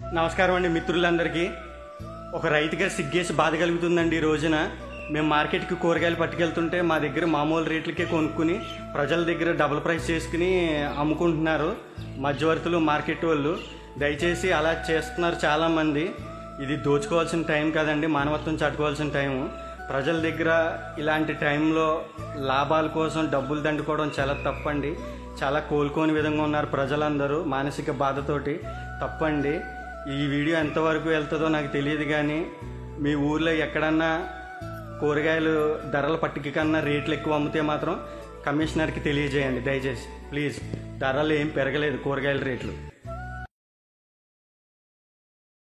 నమస్కారం అండి మిత్రులందరికీ ఒక రైతుగా సిగ్గేసి బాధ కలుగుతుందండి ఈ రోజున మేము మార్కెట్కి కూరగాయలు పట్టుకెళ్తుంటే మా దగ్గర మామూలు రేట్లకే కొనుక్కుని ప్రజల దగ్గర డబుల్ ప్రైస్ చేసుకుని అమ్ముకుంటున్నారు మధ్యవర్తులు మార్కెట్ వాళ్ళు దయచేసి అలా చేస్తున్నారు చాలామంది ఇది దోచుకోవాల్సిన టైం కాదండి మానవత్వం చాటుకోవాల్సిన టైము ప్రజల దగ్గర ఇలాంటి టైంలో లాభాల కోసం డబ్బులు దండుకోవడం చాలా తప్పండి చాలా కోలుకోని విధంగా ఉన్నారు ప్రజలందరూ మానసిక బాధతోటి తప్పండి ఈ వీడియో ఎంతవరకు వెళ్తుందో నాకు తెలియదు కానీ మీ ఊర్లో ఎక్కడన్నా కూరగాయలు ధరల పట్టిక కన్నా రేట్లు ఎక్కువ అమ్మితే మాత్రం కమిషనర్కి తెలియజేయండి దయచేసి ప్లీజ్ ధరలు ఏం పెరగలేదు కూరగాయల రేట్లు